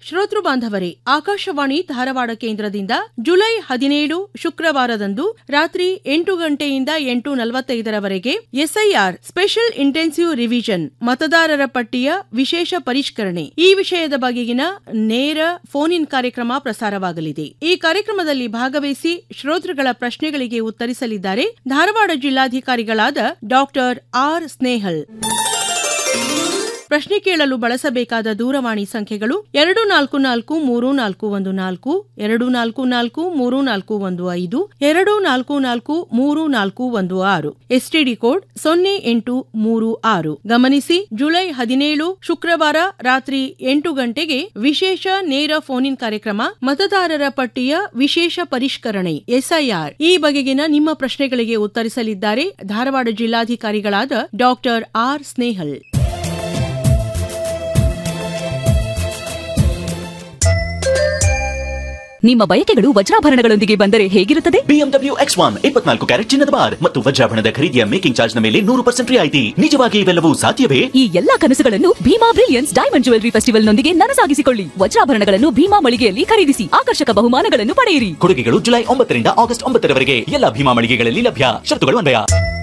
ಶ್ರೋತೃ ಬಾಂಧವರೇ ಆಕಾಶವಾಣಿ ಧಾರವಾಡ ಕೇಂದ್ರದಿಂದ ಜುಲೈ ಹದಿನೇಳು ಶುಕ್ರವಾರದಂದು ರಾತ್ರಿ ಎಂಟು ಗಂಟೆಯಿಂದ ಎಂಟು ನಲವತ್ತೈದರವರೆಗೆ ಎಸ್ಐಆರ್ ಸ್ಪೆಷಲ್ ಇಂಟೆನ್ಸಿವ್ ರಿವಿಷನ್ ಮತದಾರರ ಪಟ್ಟಿಯ ವಿಶೇಷ ಪರಿಷ್ಕರಣೆ ಈ ವಿಷಯದ ಬಗೆಗಿನ ನೇರ ಫೋನ್ ಇನ್ ಕಾರ್ಯಕ್ರಮ ಪ್ರಸಾರವಾಗಲಿದೆ ಈ ಕಾರ್ಯಕ್ರಮದಲ್ಲಿ ಭಾಗವಹಿಸಿ ಶ್ರೋತೃಗಳ ಪ್ರಶ್ನೆಗಳಿಗೆ ಉತ್ತರಿಸಲಿದ್ದಾರೆ ಧಾರವಾಡ ಜಿಲ್ಲಾಧಿಕಾರಿಗಳಾದ ಡಾಕ್ಟರ್ ಆರ್ ಸ್ನೇಹಲ್ ಪ್ರಶ್ನೆ ಕೇಳಲು ಬಳಸಬೇಕಾದ ದೂರವಾಣಿ ಸಂಖ್ಯೆಗಳು ಎರಡು ನಾಲ್ಕು ನಾಲ್ಕು ಮೂರು ನಾಲ್ಕು ಒಂದು ನಾಲ್ಕು ಎರಡು ನಾಲ್ಕು ನಾಲ್ಕು ಮೂರು ನಾಲ್ಕು ಒಂದು ಐದು ಎರಡು ನಾಲ್ಕು ನಾಲ್ಕು ಮೂರು ನಾಲ್ಕು ಒಂದು ಆರು ಎಸ್ಟಿಡಿ ಕೋಡ್ ಸೊನ್ನೆ ಎಂಟು ಮೂರು ಆರು ಗಮನಿಸಿ ಜುಲೈ ಹದಿನೇಳು ಶುಕ್ರವಾರ ರಾತ್ರಿ ಎಂಟು ಗಂಟೆಗೆ ವಿಶೇಷ ನೇರ ಫೋನ್ ಇನ್ ಕಾರ್ಯಕ್ರಮ ಮತದಾರರ ಪಟ್ಟಿಯ ವಿಶೇಷ ಪರಿಷ್ಕರಣೆ ಎಸ್ಐಆರ್ ಈ ಬಗೆಗಿನ ನಿಮ್ಮ ಪ್ರಶ್ನೆಗಳಿಗೆ ಉತ್ತರಿಸಲಿದ್ದಾರೆ ಧಾರವಾಡ ಜಿಲ್ಲಾಧಿಕಾರಿಗಳಾದ ಡಾಕ್ಟರ್ ಆರ್ ಸ್ನೇಹಲ್ ನಿಮ್ಮ ಬಯಕೆಗಳು ವಜ್ರಾಭರಣಗಳೊಂದಿಗೆ ಬಂದರೆ ಹೇಗಿರುತ್ತದೆ ಬಿಎಂಡಬ್ಲ್ಯೂ ಎಕ್ಸ್ ಒನ್ ಇಪ್ಪತ್ನಾಲ್ಕು ಕ್ಯಾರೆಟ್ ಚಿನ್ನದ ಬಾರ್ ಮತ್ತು ವಜ್ರಾಭರಣದ ಖರೀದಿಯ ಮೇಕಿಂಗ್ ಚಾರ್ಜ್ ನ ಮೇಲೆ ನೂರು ಪರ್ಸೆಂಟ್ ರಿಯಾಯಿತಿ ನಿಜವಾಗಿ ಇವೆಲ್ಲವೂ ಸಾಧ್ಯವೇ ಈ ಎಲ್ಲಾ ಕನಸುಗಳನ್ನು ಭೀಮಾ ಬ್ರಿಲಿಯನ್ಸ್ ಡೈಮಂಡ್ ಜುವೆಲರಿ ಫೆಸ್ಟಿವಲ್ನೊಂದಿಗೆ ನನಸಾಗಿಸಿಕೊಳ್ಳಿ ವಜ್ರಾಭರಣಗಳನ್ನು ಭೀಮಾ ಮಳಿಗೆಯಲ್ಲಿ ಖರೀದಿಸಿ ಆಕರ್ಷಕ ಬಹುಮಾನಗಳನ್ನು ಪಡೆಯಿರಿ ಕೊಡುಗೆಗಳು ಜುಲೈ ಒಂಬತ್ತರಿಂದ ಆಗಸ್ಟ್ ಒಂಬತ್ತರವರೆಗೆ ಎಲ್ಲ ಭೀಮಾ ಮಳಿಗೆಗಳಲ್ಲಿ ಲಭ್ಯ ಶರ್ತುಗಳು ಅನ್ವಯ